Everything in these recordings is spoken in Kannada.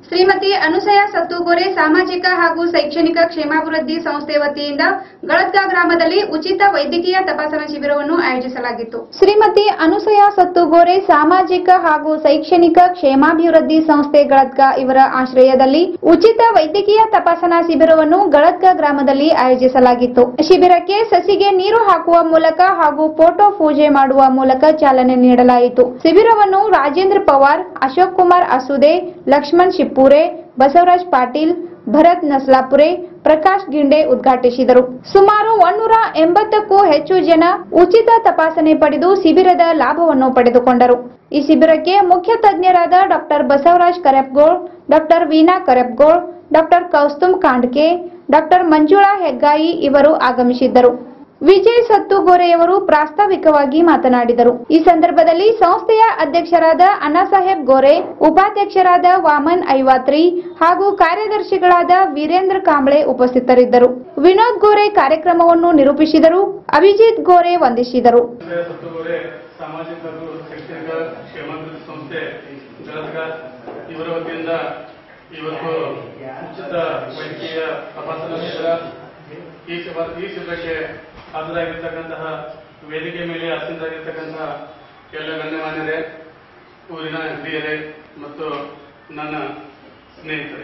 ಶ್ರೀಮತಿ ಅನುಸಯ ಸತ್ತುಗೋರೆ ಸಾಮಾಜಿಕ ಹಾಗೂ ಶೈಕ್ಷಣಿಕ ಕ್ಷೇಮಾಭಿವೃದ್ಧಿ ಸಂಸ್ಥೆ ವತಿಯಿಂದ ಗಳತ್ಗ ಗ್ರಾಮದಲ್ಲಿ ಉಚಿತ ವೈದ್ಯಕೀಯ ತಪಾಸಣಾ ಶಿಬಿರವನ್ನು ಆಯೋಜಿಸಲಾಗಿತ್ತು ಶ್ರೀಮತಿ ಅನುಸಯ ಸತ್ತುಗೋರೆ ಸಾಮಾಜಿಕ ಹಾಗೂ ಶೈಕ್ಷಣಿಕ ಕ್ಷೇಮಾಭಿವೃದ್ಧಿ ಸಂಸ್ಥೆ ಗಳತ್ಗ ಇವರ ಆಶ್ರಯದಲ್ಲಿ ಉಚಿತ ವೈದ್ಯಕೀಯ ತಪಾಸಣಾ ಶಿಬಿರವನ್ನು ಗಳತ್ಗ ಗ್ರಾಮದಲ್ಲಿ ಆಯೋಜಿಸಲಾಗಿತ್ತು ಶಿಬಿರಕ್ಕೆ ಸಸಿಗೆ ನೀರು ಹಾಕುವ ಮೂಲಕ ಹಾಗೂ ಫೋಟೋ ಪೂಜೆ ಮಾಡುವ ಮೂಲಕ ಚಾಲನೆ ನೀಡಲಾಯಿತು ಶಿಬಿರವನ್ನು ರಾಜೇಂದ್ರ ಪವಾರ್ ಅಶೋಕ್ ಕುಮಾರ್ ಅಸುದೆ ಲಕ್ಷ್ಮಣ್ ಶಿಪ್ಪೂರೆ ಬಸವರಾಜ್ ಪಾಟೀಲ್ ಭರತ್ ನಸ್ಲಾಪುರೆ ಪ್ರಕಾಶ್ ಗಿಂಡೆ ಉದ್ಘಾಟಿಸಿದರು ಸುಮಾರು ಒನ್ನೂರ ಎಂಬತ್ತಕ್ಕೂ ಹೆಚ್ಚು ಜನ ಉಚಿತ ತಪಾಸಣೆ ಪಡೆದು ಶಿಬಿರದ ಲಾಭವನ್ನು ಪಡೆದುಕೊಂಡರು ಈ ಶಿಬಿರಕ್ಕೆ ಮುಖ್ಯ ತಜ್ಞರಾದ doctor Basavaraj Karepgol doctor Veena Karepgol doctor Kaustum Kandke doctor Manjula Heggai ಇವರು ಆಗಮಿಸಿದ್ದರು ವಿಜಯ್ ಸತ್ತುಗೋರೆಯವರು ಪ್ರಾಸ್ತಾವಿಕವಾಗಿ ಮಾತನಾಡಿದರು ಈ ಸಂದರ್ಭದಲ್ಲಿ ಸಂಸ್ಥೆಯ ಅಧ್ಯಕ್ಷರಾದ ಅಣ್ಣಾಸಾಹೇಬ್ ಗೋರೆ ಉಪಾಧ್ಯಕ್ಷರಾದ ವಾಮನ್ ಐವಾತ್ರಿ ಹಾಗೂ ಕಾರ್ಯದರ್ಶಿಗಳಾದ ವೀರೇಂದ್ರ ಕಾಂಬ್ಳೆ ಉಪಸ್ಥಿತರಿದ್ದರು ವಿನೋದ್ ಗೋರೆ ಕಾರ್ಯಕ್ರಮವನ್ನು ನಿರೂಪಿಸಿದರು ಅಭಿಜಿತ್ ಗೋರೆ ವಂದಿಸಿದರು ಸಂಸ್ಥೆಯ ಸತ್ತುಗೋರೆ ಸಾಮಾಜಿಕ ಹಾಗೂ ಶೈಕ್ಷಣಿಕ ಕ್ಷೇಮಾಭಿವೃದ್ಧಿ ಸಂಸ್ಥೆ ಜಲತ್ಗ ಇವರ ವತಿಯಿಂದ ಇವತ್ತು ಉಚಿತ ವೈದ್ಯಕೀಯ ತಪಾಸಣಾ ಶಿಬಿರ ಈ ಶಿಬಿರ ಈ ಶಿಬಿರಕ್ಕೆ ಹಾಜರಾಗಿರ್ತಕ್ಕಂತಹ ವೇದಿಕೆ ಮೇಲೆ ಆಸೀನರಾಗಿರ್ತಕ್ಕಂತಹ ಎಲ್ಲ ಗಣ್ಯಮಾನ್ಯರೇ ಊರಿನ ಹಿರಿಯರೇ ಮತ್ತು ನನ್ನ ಸ್ನೇಹಿತರೆ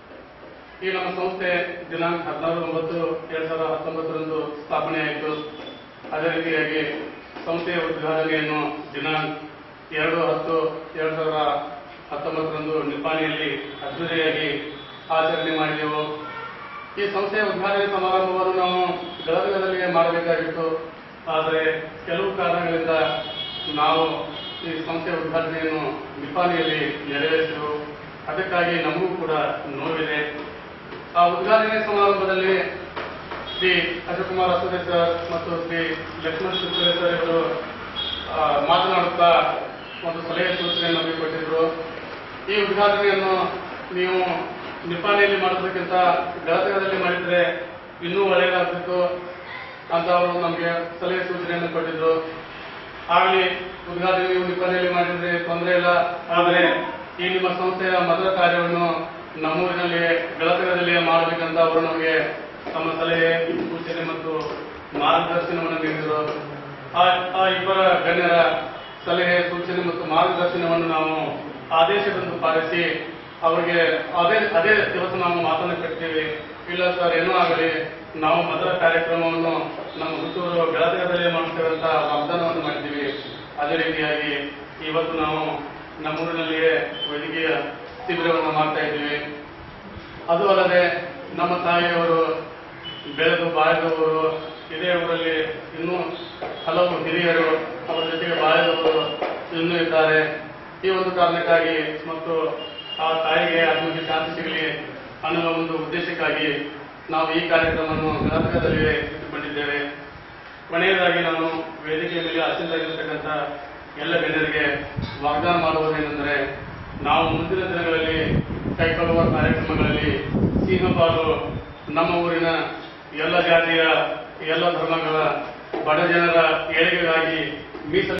ಈ ನಮ್ಮ ಸಂಸ್ಥೆ ದಿನಾಂಕ ಹದಿನಾರು ಒಂಬತ್ತು ಎರಡ್ ಸಾವಿರದ ಹತ್ತೊಂಬತ್ತರಂದು ಸ್ಥಾಪನೆಯಾಯಿತು ಅದೇ ರೀತಿಯಾಗಿ ಸಂಸ್ಥೆಯ ಉದ್ಘಾಟನೆಯನ್ನು ದಿನಾಂಕ ಎರಡು ಹತ್ತು ಎರಡ್ ಸಾವಿರದ ಹತ್ತೊಂಬತ್ತರಂದು ನಿಪ್ಪಾಣಿಯಲ್ಲಿ ಅದ್ದೂರಿಯಾಗಿ ಆಚರಣೆ ಮಾಡಿದೆವು ಈ ಸಂಸ್ಥೆಯ ಉದ್ಘಾಟನೆ ಸಮಾರಂಭವನ್ನು ನಾವು ಗದಗದಲ್ಲಿ ಮಾಡಬೇಕಾಗಿತ್ತು ಆದರೆ ಕೆಲವು ಕಾರಣಗಳಿಂದ ನಾವು ಈ ಸಂಸ್ಥೆಯ ಉದ್ಘಾಟನೆಯನ್ನು ನಿಪ್ಪಾಣಿಯಲ್ಲಿ ನೆರವೇರಿಸಿದೆವು ಅದಕ್ಕಾಗಿ ನಮಗೂ ಕೂಡ ನೋವಿದೆ ಆ ಉದ್ಘಾಟನೆ ಸಮಾರಂಭದಲ್ಲಿ ಶ್ರೀ ಅಶೋಕುಮಾರ್ ಅಸುರೆ ಸರ್ ಮತ್ತು ಶ್ರೀ ಲಕ್ಷ್ಮಣ್ ಶಿವಪುರೆ ಸರ್ ಇವರು ಆ, ಮಾತನಾಡುತ್ತಾ ಒಂದು ಸಲಹೆ ಸೂಚನೆ ನಮಗೆ ಕೊಟ್ಟಿದ್ರು ಈ ಉದ್ಘಾಟನೆಯನ್ನು ನೀವು ನಿಪ್ಪಾಣಿಯಲ್ಲಿ ಮಾಡೋದಕ್ಕಿಂತ ಗದಗದಲ್ಲಿ ಮಾಡಿದ್ರೆ ಇನ್ನೂ ಒಳ್ಳೆಯದಾಗ್ತಿತ್ತು ಅಂತ ಅವರು ನಮಗೆ ಸಲಹೆ ಸೂಚನೆಯನ್ನು ಕೊಟ್ಟಿದ್ರು ಆಗಲಿ ಉದ್ಘಾಟನೆ ನೀವು ನಿಪ್ಪಾಣಿಯಲ್ಲಿ ಮಾಡಿದ್ರೆ ತೊಂದರೆ ಇಲ್ಲ ಆದರೆ ಈ ನಿಮ್ಮ ಸಂಸ್ಥೆಯ ಮೊದಲ ಕಾರ್ಯವನ್ನು ನಮ್ಮೂರಿನಲ್ಲಿ ಗಳತಗದಲ್ಲಿ ಮಾಡಬೇಕಂತ ಅವರು ನಮಗೆ ತಮ್ಮ ಸಲಹೆ ಸೂಚನೆ ಮತ್ತು ಮಾರ್ಗದರ್ಶನವನ್ನು ನೀಡಿದರು ಆ ಆ ಇಬ್ಬರ ಗಣ್ಯರ ಸಲಹೆ ಸೂಚನೆ ಮತ್ತು ಮಾರ್ಗದರ್ಶನವನ್ನು ನಾವು ಆದೇಶದಂದು ಪಾಲಿಸಿ ಅವರಿಗೆ ಅದೇ ಅದೇ ದಿವಸ ನಾವು ಮಾತನ್ನು ಕಟ್ತೀವಿ ಇಲ್ಲ ಸರ್ ಏನೂ ಆಗಲಿ ನಾವು ಮೊದಲ ಕಾರ್ಯಕ್ರಮವನ್ನು ನಮ್ಮ ಹುಟ್ಟೂರು ಬೆಳತಗದಲ್ಲಿ ಮಾಡ್ತೇವೆ ಅಂತ ವಾಗ್ದಾನವನ್ನು ಮಾಡಿದ್ದೀವಿ ಅದೇ ರೀತಿಯಾಗಿ ಇವತ್ತು ನಾವು ನಮ್ಮೂರಿನಲ್ಲಿಯೇ ವೈದ್ಯಕೀಯ ಶಿಬಿರವನ್ನು ಮಾಡ್ತಾ ಇದ್ದೀವಿ ಅದು ಅಲ್ಲದೆ ನಮ್ಮ ತಾಯಿಯವರು ಬೆಳೆದು ಬಾಳಿದವರು ಇದೇ ಊರಲ್ಲಿ ಇನ್ನೂ ಹಲವು ಹಿರಿಯರು ಅವರ ಜೊತೆಗೆ ಬಾಳಿದವರು ಇನ್ನೂ ಇದ್ದಾರೆ ಈ ಒಂದು ಕಾರಣಕ್ಕಾಗಿ ಮತ್ತು ಆ ತಾಯಿಗೆ ಆತ್ಮಕ್ಕೆ ಶಾಂತಿ ಸಿಗಲಿ ಅನ್ನುವ ಒಂದು ಉದ್ದೇಶಕ್ಕಾಗಿ ನಾವು ಈ ಕಾರ್ಯಕ್ರಮವನ್ನು ಕರ್ನಾಟಕದಲ್ಲಿ ಇಟ್ಟುಕೊಂಡಿದ್ದೇವೆ ಕೊನೆಯದಾಗಿ ನಾನು ವೇದಿಕೆಯ ಮೇಲೆ ಆಸೀನರಾಗಿರ್ತಕ್ಕಂಥ ಎಲ್ಲ ಗಣ್ಯರಿಗೆ ವಾಗ್ದಾನ ಮಾಡುವುದೇನೆಂದರೆ ನಾವು ಮುಂದಿನ ದಿನಗಳಲ್ಲಿ ಕೈಗೊಳ್ಳುವ ಕಾರ್ಯಕ್ರಮಗಳಲ್ಲಿ ಸಿಂಹಪಾಲು ನಮ್ಮ ಊರಿನ ಎಲ್ಲ ಜಾತಿಯ ಎಲ್ಲ ಧರ್ಮಗಳ ಬಡ ಜನರ ಏಳಿಗೆಗಾಗಿ ಮೀಸಲು